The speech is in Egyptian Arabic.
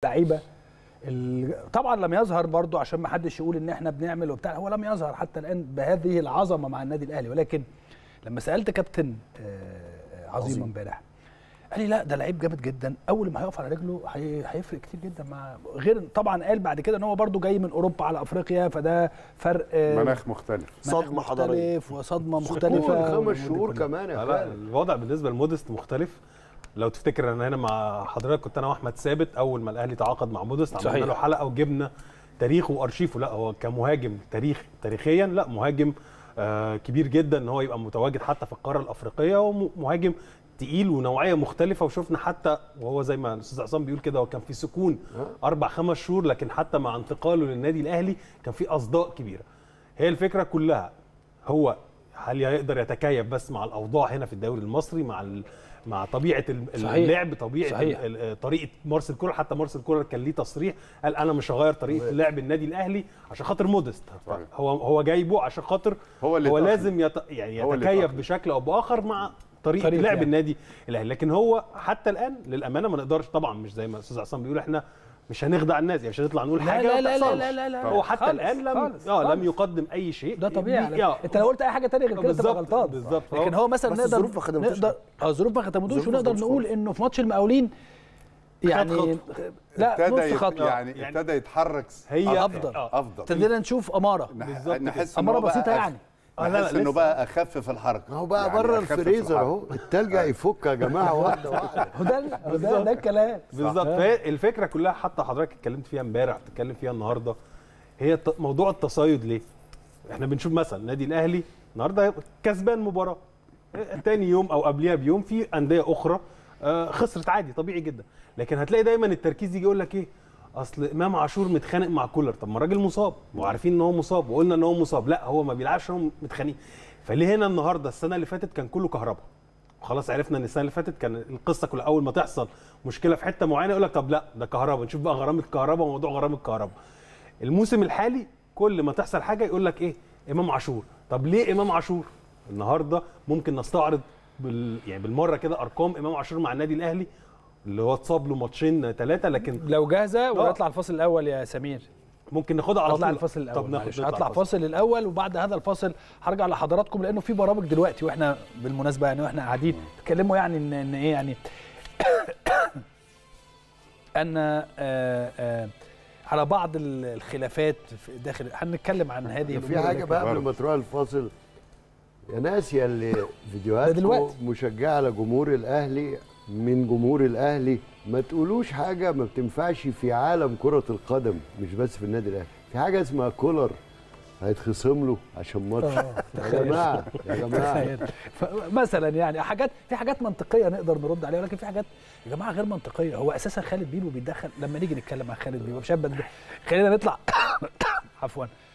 اللعيبه ال- طبعا لم يظهر برضو عشان ما حدش يقول ان احنا بنعمل وبتاع هو لم يظهر حتى الان بهذه العظمه مع النادي الاهلي ولكن لما سالت كابتن آه، عظيم عظيم. امبارح قال لي لا ده لعيب جامد جدا اول ما هيقف على رجله هي- هيفرق كتير جدا مع غير طبعا قال بعد كده ان هو برضو جاي من اوروبا على افريقيا فده فرق آه، مناخ مختلف مناخ صدمة حضارية. مختلف وصدمه شهور مختلفه خمس والأمور شهور دي كلها. كمان يا لا لا خالد الوضع بالنسبه لمودست مختلف لو تفتكر انا هنا مع حضرتك كنت انا واحمد ثابت اول ما الاهلي تعاقد مع مودست عملنا صحيح. له حلقه وجبنا تاريخه وارشيفه لا هو كمهاجم تاريخ تاريخيا لا مهاجم آه كبير جدا ان هو يبقى متواجد حتى في القاره الافريقيه ومهاجم تقيل ونوعيه مختلفه وشفنا حتى وهو زي ما الاستاذ عصام بيقول كده هو كان في سكون اربع خمس شهور لكن حتى مع انتقاله للنادي الاهلي كان في اصداء كبيره هي الفكره كلها هو هل يقدر يتكيف بس مع الاوضاع هنا في الدوري المصري مع ال... مع طبيعه ال- صحيح. اللعب طبيعه صحيح. ال- ال- طريقه مارسيل كولر حتى مارسيل كولر كان ليه تصريح قال انا مش هغير طريقه لعب النادي الاهلي عشان خاطر مودست صحيح. هو هو جايبه عشان خاطر هو اللي هو يتأقلم. لازم يت... يعني هو اللي يتكيف يتأقلم. بشكل او باخر مع طريقه, طريقة لعب لعب. النادي الاهلي لكن هو حتى الان للامانه ما نقدرش طبعا مش زي ما الاستاذ عصام بيقول احنا مش هنخدع الناس يعني مش هنطلع نقول لا حاجه لا ما لا لا بتحصلش. لا لا لا هو حتى خالص، الان لم خالص، اه لم خالص. يقدم اي شيء ده طبيعي بي- على آه، فكرة. انت لو قلت اي حاجه تانية غير كده تبقى بالظبط، غلطان بالظبط. لكن هو مثلا بس نقدر الظروف ما خدمتوش. نقدر اه الظروف ما خدمتوش الظروف ما ونقدر خدمتوش نقول انه في ماتش المقاولين يعني خطوة. لا ابتدى نص يت- خطوه يعني يعني ابتدى يتحرك هي أفضل. آه. افضل ابتدينا نشوف اماره نح- بالظبط نحس أمارة إن هو بقى بسيطة أخ- يعني. آه، لا، لا، نحس انه لسه. بقى اخف في الحركه ما هو بقى يعني بره أخف في الفريزر الحركة. اهو التلج هيفك يا جماعه واحده واحده هو ده هو ده, ده الكلام بالظبط فهي الفكره كلها حتى حضرتك اتكلمت فيها امبارح بتتكلم فيها النهارده هي الت- موضوع التصايد ليه؟ احنا بنشوف مثلا النادي الاهلي النهارده كسبان مباراه اه، تاني يوم او قبلها بيوم في انديه اخرى اه، خسرت عادي طبيعي جدا لكن هتلاقي دايما التركيز يجي يقول لك ايه اصل امام عاشور متخانق مع كولر طب ما الراجل مصاب وعارفين ان هو مصاب وقلنا ان هو مصاب لا هو ما بيلعبش هو متخانقين فليه هنا النهارده السنه اللي فاتت كان كله كهرباء خلاص عرفنا ان السنه اللي فاتت كان القصه كلها اول ما تحصل مشكله في حته معينه يقول لك طب لا ده كهرباء نشوف بقى غرامه كهرباء وموضوع غرامه كهرباء الموسم الحالي كل ما تحصل حاجه يقول لك ايه امام عاشور طب ليه امام عاشور النهارده ممكن نستعرض بال... يعني بالمره كده ارقام امام عاشور مع النادي الاهلي اللي هو اتصاب له ماتشين ثلاثه لكن لو جاهزه آه. ونطلع الفاصل الاول يا سمير ممكن ناخدها على هطلع طول الفاصل الاول طب ناخد معلش. نطلع هطلع الفاصل. فاصل الاول وبعد هذا الفاصل هرجع لحضراتكم لانه في برامج دلوقتي واحنا بالمناسبه يعني واحنا قاعدين بيتكلموا يعني ان ان ايه يعني ان آه، آه، على بعض ال- الخلافات في داخل هنتكلم عن هذه في الأمور حاجه ولكن- بقى قبل ما تروح الفاصل يا ناس يا اللي ده فيديوهاتكم دلوقتي. مشجعه لجمهور الاهلي من جمهور الاهلي ما تقولوش حاجه ما بتنفعش في عالم كره القدم مش بس في النادي الاهلي في حاجه اسمها كولر هيتخصم له عشان ماتش آه، يا جماعه يا جماعه تخيل. ف- مثلا يعني حاجات في حاجات منطقيه نقدر نرد عليها ولكن في حاجات يا جماعه غير منطقيه هو اساسا خالد بيبو بيتدخل لما نيجي نتكلم عن خالد بيبو مش هبقى- خلينا نطلع عفوا